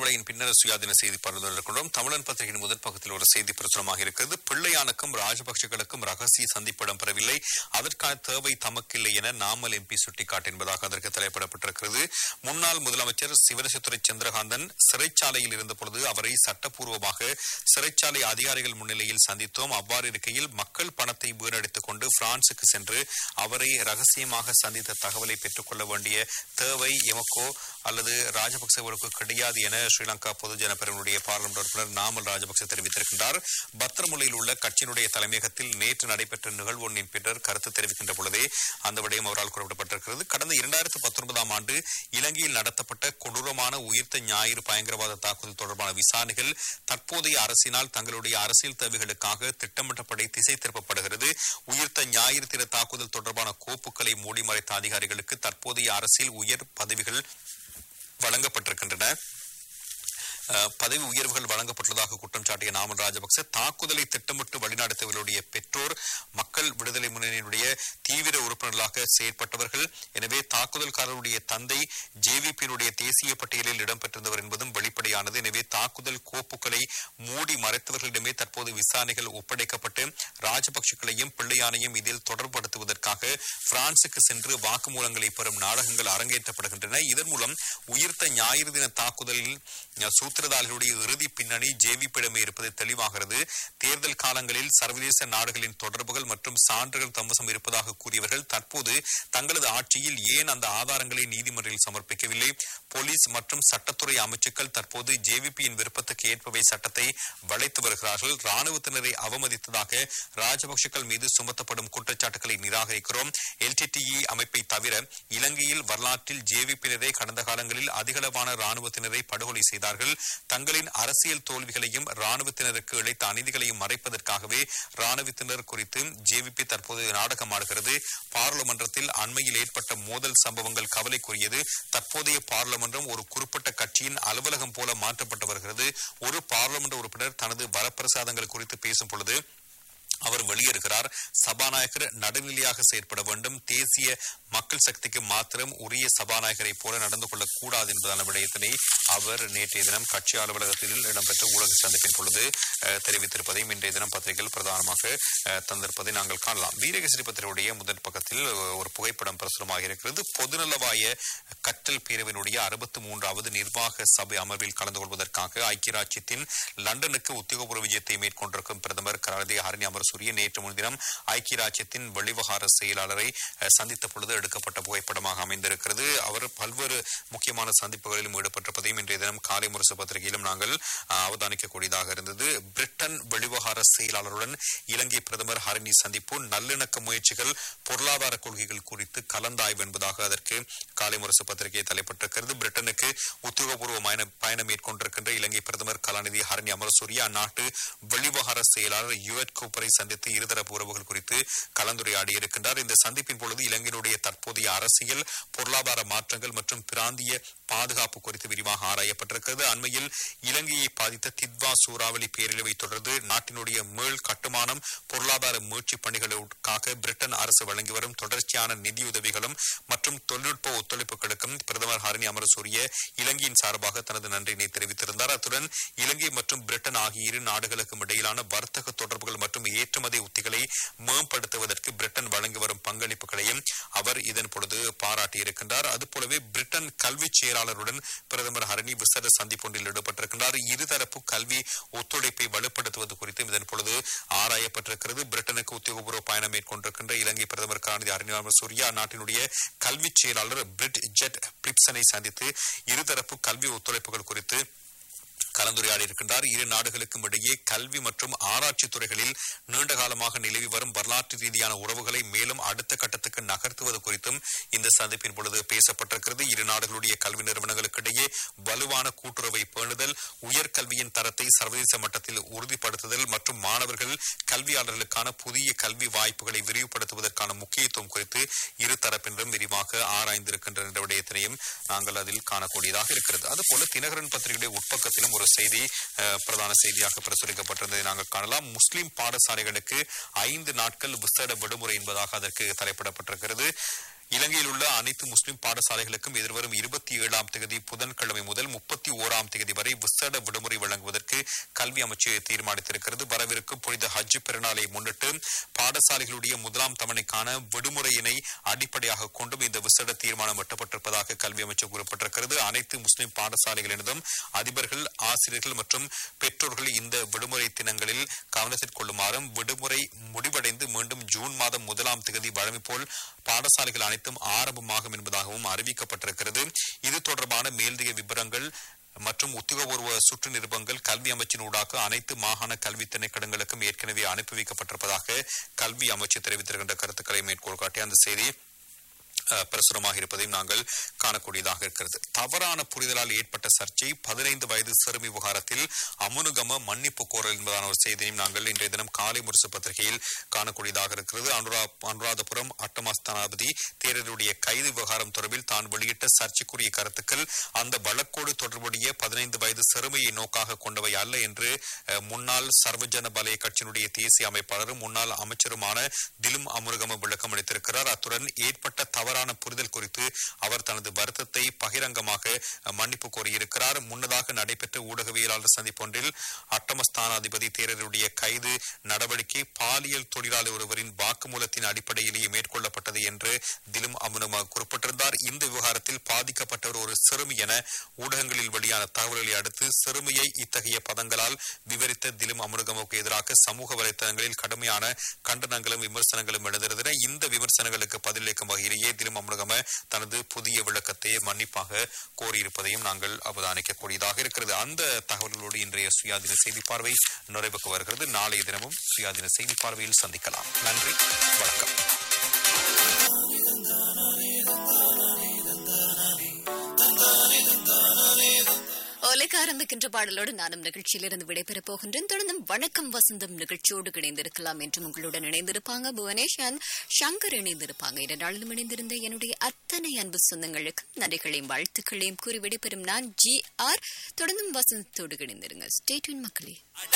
இடைவெளியின் பின்னர் சுயாதீன செய்தி பரவல் இருக்கின்றோம் தமிழன் பத்திரிகையின் முதல் பக்கத்தில் ஒரு செய்தி பிரசுரமாக இருக்கிறது பிள்ளையானுக்கும் ராஜபக்சகளுக்கும் ரகசிய சந்திப்பு இடம்பெறவில்லை அதற்கான தேவை தமக்கில்லை என நாமல் எம்பி சுட்டிக்காட்டு என்பதாக அதற்கு தலைப்பிடப்பட்டிருக்கிறது முன்னாள் முதலமைச்சர் சிவரசத்துறை சந்திரகாந்தன் சிறைச்சாலையில் இருந்தபொழுது அவரை சட்டப்பூர்வமாக சிறைச்சாலை அதிகாரிகள் முன்னிலையில் சந்தித்தோம் அவ்வாறு இருக்கையில் மக்கள் பணத்தை வீணடித்துக் கொண்டு பிரான்சுக்கு சென்று அவரை ரகசியமாக சந்தித்த தகவலை பெற்றுக்கொள்ள வேண்டிய தேவை எமக்கோ அல்லது ராஜபக்சவருக்கு கிடையாது என ஸ்ரீலங்கா பொதுஜன பெருமனுடைய பாராளுமன்ற உறுப்பினர் நாமல் ராஜபக்ச தெரிவித்திருக்கின்றார் பத்திரமுலையில் உள்ள கட்சியினுடைய தலைமையகத்தில் நேற்று நடைபெற்ற நிகழ்வு ஒன்றின் பின்னர் கருத்து தெரிவிக்கின்ற பொழுதே அந்த விடயம் அவரால் குறிப்பிடப்பட்டிருக்கிறது கடந்த இரண்டாயிரத்து பத்தொன்பதாம் ஆண்டு இலங்கையில் நடத்தப்பட்ட கொடூரமான உயிர்த்த ஞாயிறு பயங்கரவாத தாக்குதல் தொடர்பான விசாரணைகள் தற்போதைய அரசினால் தங்களுடைய அரசியல் தேவைகளுக்காக திட்டமிட்டபடி திசை திருப்பப்படுகிறது உயிர்த்த ஞாயிறு தின தாக்குதல் தொடர்பான கோப்புகளை மூடி மறைத்த அதிகாரிகளுக்கு தற்போதைய அரசியல் உயர் பதவிகள் வழங்கப்பட்டிருக்கின்றன அஹ், பதவி உயர்வுகள் வழங்கப்பட்டுள்ளதாக குற்றம் சாட்டிய நாமல் ராஜபக்ச தாக்குதலை திட்டமிட்டு வழிநடத்தியவர்களுடைய பெற்றோர் மக்கள் விடுதலை முன்னணியினுடைய தீவிர உறுப்பினர்களாக செயற்பட்டவர்கள் எனவே தாக்குதல்காரருடைய தந்தை ஜேவிபியினுடைய தேசிய பட்டியலில் இடம்பெற்றிருந்தவர் என்பதும் வெளிப்படையானது எனவே தாக்குதல் கோப்புகளை மூடி மறைத்தவர்களிடமே தற்போது விசாரணைகள் ஒப்படைக்கப்பட்டு ராஜபக்சக்களையும் பிள்ளையானையும் இதில் தொடர்படுத்துவதற்காக பிரான்சுக்கு சென்று வாக்குமூலங்களை பெறும் நாடகங்கள் அரங்கேற்றப்படுகின்றன இதன் மூலம் உயிர்த்த ஞாயிறு தின தாக்குதலில் அஹ், சூத்திரதாரிகளுடைய இறுதி பின்னணி ஜேவிபிடமே இருப்பது தெளிவாகிறது தேர்தல் காலங்களில் சர்வதேச நாடுகளின் தொடர்புகள் மற்றும் சான்றுகள் தம்வசம் இருப்பதாக கூறியவர்கள் தற்போது தங்களது ஆட்சியில் ஏன் அந்த ஆதாரங்களை நீதிமன்றில் சமர்ப்பிக்கவில்லை போலீஸ் மற்றும் சட்டத்துறை அமைச்சுக்கள் தற்போது ஜேவிபியின் விருப்பத்துக்கு ஏற்பவை சட்டத்தை வளைத்து வருகிறார்கள் ராணுவத்தினரை அவமதித்ததாக ராஜபக்சக்கள் மீது சுமத்தப்படும் குற்றச்சாட்டுகளை நிராகரிக்கிறோம் எல்டிடிஇ அமைப்பை தவிர இலங்கையில் வரலாற்றில் ஜேவிபியினரை கடந்த காலங்களில் அதிகளவான ராணுவத்தினரை படுகொலை செய்தார்கள் தங்களின் அரசியல் தோல்விகளையும் ராணுவத்தினருக்கு இழைத்த அநீதிகளையும் மறைப்பதற்காகவே ராணுவத்தினர் குறித்து ஜேவிபி தற்போது நாடகமாடுகிறது பாராளுமன்றத்தில் அண்மையில் ஏற்பட்ட மோதல் சம்பவங்கள் கவலைக்குரியது தற்போதைய பாராளுமன்றம் ஒரு குறிப்பிட்ட கட்சியின் அலுவலகம் போல மாற்றப்பட்டு வருகிறது ஒரு பாராளுமன்ற உறுப்பினர் தனது வரப்பிரசாதங்கள் குறித்து பேசும் பொழுது அவர் வெளியேறுகிறார் சபாநாயகர் நடுநிலையாக செயற்பட வேண்டும் தேசிய மக்கள் சக்திக்கு மாத்திரம் உரிய சபாநாயகரை போல நடந்து கொள்ளக்கூடாது என்பதான விடயத்தினை அவர் நேற்றைய தினம் கட்சி அலுவலகத்தில் இடம்பெற்ற ஊடக சந்திப்பின் பொழுது அஹ், தெரிவித்திருப்பதையும் இன்றைய தினம் பத்திரிகையில் பிரதானமாக அஹ், தந்திருப்பதை நாங்கள் காணலாம் வீரகேசரி பத்திரிகையுடைய முதல் பக்கத்தில் அஹ், ஒரு புகைப்படம் பிரசுரமாக இருக்கிறது பொதுநலவாய கற்றல் பேரவையினுடைய அறுபத்தி மூன்றாவது நிர்வாக சபை அமர்வில் கலந்து கொள்வதற்காக ஐக்கிய ராஜ்யத்தின் லண்டனுக்கு உத்தியோகபூர்வ விஜயத்தை மேற்கொண்டிருக்கும் பிரதமர் கலாநிதி ஹரணி அமரசூரிய நேற்று முன்தினம் ஐக்கிய ராஜ்யத்தின் வெளிவகார செயலாளரை அஹ், சந்தித்த பொழுது எடுக்கப்பட்ட புகைப்படமாக அமைந்திருக்கிறது அவர் பல்வேறு முக்கியமான சந்திப்புகளிலும் ஈடுபட்டிருப்பதையும் இன்றைய தினம் காலை முரசு பத்திரிகையிலும் நாங்கள் அஹ், அவதானிக்கக்கூடியதாக இருந்தது பிரிட்டன் வெளிவகார செயலாளருடன் இலங்கை பிரதமர் ஹரணி சந்திப்பு நல்லிணக்க முயற்சிகள் பொருளாதார கொள்கைகள் குறித்து கலந்தாய்வு என்பதாக அதற்கு காலை முரசு பத்திரிகை தலைப்பட்டிருக்கிறது பிரிட்டனுக்கு உத்தியோகபூர்வ பயண- பயணம் மேற்கொண்டிருக்கின்ற இலங்கை பிரதமர் கலாநிதி ஹரணி அமரசூரிய அந்நாட்டு வெளிவகார செயலாளர் யுவட் கூப்பரை சந்தித்து இருதரப்பு உறவுகள் குறித்து கலந்துரையாடி இருக்கின்றார் இந்த சந்திப்பின் பொழுது இலங்கையினுடைய தற்போதைய அரசியல் பொருளாதார மாற்றங்கள் மற்றும் பிராந்திய பாதுகாப்பு குறித்து விரிவாக ஆராயப்பட்டிருக்கிறது அண்மையில் இலங்கையை பாதித்த தித்வா சூறாவளி பேரழிவை தொடர்ந்து நாட்டினுடைய மீள் கட்டுமானம் பொருளாதார மீட்சி பணிகளுக்காக பிரிட்டன் அரசு வழங்கி வரும் தொடர்ச்சியான நிதியுதவிகளும் மற்றும் தொழில்நுட்ப ஒத்துழைப்புகளுக்கும் பிரதமர் ஹரணி அமரசூரிய இலங்கையின் சார்பாக தனது நன்றியினை தெரிவித்திருந்தார் அத்துடன் இலங்கை மற்றும் பிரிட்டன் ஆகிய இரு நாடுகளுக்கும் இடையிலான வர்த்தக தொடர்புகள் மற்றும் ஏற்றுமதி உத்திகளை மேம்படுத்துவதற்கு பிரிட்டன் வழங்கி வரும் பங்களிப்புகளையும் அவர் இதன் பொழுது பாராட்டியிருக்கின்றார் அதுபோலவே பிரிட்டன் கல்வி செயலாளருடன் பிரதமர் ஹரணி விசேட சந்திப்பொன்றில் ஈடுபட்டிருக்கின்றார் இருதரப்பு கல்வி ஒத்துழைப்பை வலுப்படுத்துவது குறித்தும் இதன் பொழுது ஆராயப்பட்டிருக்கிறது பிரிட்டனுக்கு உத்தியோகபூர்வ பயணம் மேற்கொண்டிருக்கின்ற இலங்கை பிரதமர் கலாநிதி ஹரிநாம சூர்யா அந்நாட்டினுடைய கல்வி செயலாளர் பிரிட் ஜெட் பிரிப்சனை சந்தித்து இருதரப்பு கல்வி ஒத்துழைப்புகள் குறித்து கலந்துரையாடி இருக்கின்றார் இரு நாடுகளுக்கும் இடையே கல்வி மற்றும் ஆராய்ச்சி துறைகளில் நீண்ட காலமாக நிலவி வரும் வரலாற்று ரீதியான உறவுகளை மேலும் அடுத்த கட்டத்துக்கு நகர்த்துவது குறித்தும் இந்த சந்திப்பின் பொழுது பேசப்பட்டிருக்கிறது இரு நாடுகளுடைய கல்வி நிறுவனங்களுக்கு இடையே வலுவான கூட்டுறவை பேணுதல் உயர்கல்வியின் தரத்தை சர்வதேச மட்டத்தில் உறுதிப்படுத்துதல் மற்றும் மாணவர்கள் கல்வியாளர்களுக்கான புதிய கல்வி வாய்ப்புகளை விரிவுபடுத்துவதற்கான முக்கியத்துவம் குறித்து இரு தரப்பினரும் விரிவாக ஆராய்ந்திருக்கின்ற என்ற விடயத்தினையும் நாங்கள் அதில் காணக்கூடியதாக இருக்கிறது அதுபோல தினகரன் பத்திரிகையுடைய உட்பக்கத்திலும் ஒரு செய்தி அஹ், பிரதான செய்தியாக பிரசுரிக்கப்பட்டிருந்ததை நாங்கள் காணலாம் முஸ்லிம் பாடசாலைகளுக்கு ஐந்து நாட்கள் விசேட விடுமுறை என்பதாக அதற்கு தலைப்பிடப்பட்டிருக்கிறது இலங்கையில் உள்ள அனைத்து முஸ்லிம் பாடசாலைகளுக்கும் எதிர்வரும் இருபத்தி ஏழாம் தேதி புதன்கிழமை முதல் முப்பத்தி ஓராம் தேதி வரை விசேட விடுமுறை வழங்குவதற்கு கல்வி அமைச்சு தீர்மானித்திருக்கிறது வரவிருக்கும் புனித ஹஜ் பெருநாளை முன்னிட்டு பாடசாலைகளுடைய முதலாம் தவணைக்கான விடுமுறையினை அடிப்படையாக கொண்டும் இந்த விசேட தீர்மானம் எட்டப்பட்டிருப்பதாக கல்வி அமைச்சு கூறப்பட்டிருக்கிறது அனைத்து முஸ்லிம் பாடசாலைகளினதும் அதிபர்கள் ஆசிரியர்கள் மற்றும் பெற்றோர்கள் இந்த விடுமுறை தினங்களில் கவனத்தில் கொள்ளுமாறும் விடுமுறை முடிவடைந்து மீண்டும் ஜூன் மாதம் முதலாம் தேதி வழமை போல் பாடசாலைகள் அனைத்தும் ஆரம்பமாகும் என்பதாகவும் அறிவிக்கப்பட்டிருக்கிறது இது தொடர்பான மேல்திக விவரங்கள் மற்றும் உத்தியோகபூர்வ சுற்று நிருபங்கள் கல்வி அமைச்சின் ஊடாக அனைத்து மாகாண கல்வி திணைக்களங்களுக்கும் ஏற்கனவே அனுப்பி வைக்கப்பட்டிருப்பதாக கல்வி அமைச்சு தெரிவித்திருக்கின்ற கருத்துக்களை மேற்கோள் காட்டி அந்த செய்தி அஹ், பிரசுரமாக இருப்பதையும் நாங்கள் காணக்கூடியதாக இருக்கிறது தவறான புரிதலால் ஏற்பட்ட சர்ச்சை பதினைந்து வயது சிறுமி விவகாரத்தில் அமுனுகம மன்னிப்பு கோரல் என்பதான ஒரு செய்தியையும் நாங்கள் இன்றைய தினம் காலை முரசு பத்திரிகையில் காணக்கூடியதாக இருக்கிறது அனுரா அனுராதபுரம் அட்டமாஸ்தானாபதி தேரருடைய கைது விவகாரம் தொடர்பில் தான் வெளியிட்ட சர்ச்சைக்குரிய கருத்துக்கள் அந்த வழக்கோடு தொடர்புடைய பதினைந்து வயது சிறுமியை நோக்காக கொண்டவை அல்ல என்று அஹ், முன்னாள் சர்வஜன பலய கட்சியினுடைய தேசிய அமைப்பாளரும் முன்னாள் அமைச்சருமான திலும் அமுருகம விளக்கம் அளித்திருக்கிறார் அத்துடன் ஏற்பட்ட தவறான புரிதல் குறித்து அவர் தனது வருத்தத்தை பகிரங்கமாக அஹ், மன்னிப்பு கோரியிருக்கிறார் முன்னதாக நடைபெற்ற ஊடகவியலாளர் சந்திப்பொன்றில் அட்டமஸ்தானாதிபதி தேரருடைய கைது நடவடிக்கை பாலியல் தொழிலாளர் ஒருவரின் வாக்குமூலத்தின் அடிப்படையிலேயே மேற்கொள்ளப்பட்டது என்று திலும் அமுனமாக குறிப்பிட்டிருந்தார் இந்த விவகாரத்தில் பாதிக்கப்பட்டவர் ஒரு சிறுமி என ஊடகங்களில் வெளியான தகவல்களை அடுத்து சிறுமியை இத்தகைய பதங்களால் விவரித்த திலும் அமுனுகமுக்கு எதிராக சமூக வலைத்தளங்களில் கடுமையான கண்டனங்களும் விமர்சனங்களும் எழுந்திருந்தன இந்த விமர்சனங்களுக்கு பதிலளிக்கும் வகையிலேயே திலும் அமுனுகம தனது புதிய விளக்கத்தை மன்னிப்பாக கோரியிருப்பதையும் நாங்கள் அவதானிக்கக்கூடியதாக இருக்கிறது அந்த தகவல்களோடு இன்றைய சுயாதீன செய்தி பார்வை நிறைவுக்கு வருகிறது நாளைய தினமும் சுயாதீன செய்தி பார்வையில் சந்திக்கலாம் நன்றி வணக்கம் ஒலிக்க ஆரம்பிக்கின்ற பாடலோடு நானும் நிகழ்ச்சியிலிருந்து விடைபெறப் போகின்றேன் தொடர்ந்து வணக்கம் வசந்தம் நிகழ்ச்சியோடு இணைந்திருக்கலாம் என்று உங்களுடன் இணைந்திருப்பாங்க புவனேஷன் சங்கர் இணைந்திருப்பாங்க இரண்டு நாளிலும் இணைந்திருந்த என்னுடைய அத்தனை அன்பு சொந்தங்களுக்கு நன்றிகளையும் வாழ்த்துக்களையும் கூறி விடைபெறும் நான் ஜி ஆர் தொடர்ந்தும் வசந்தத்தோடு இணைந்திருங்க ஸ்டேட்வின் மக்களே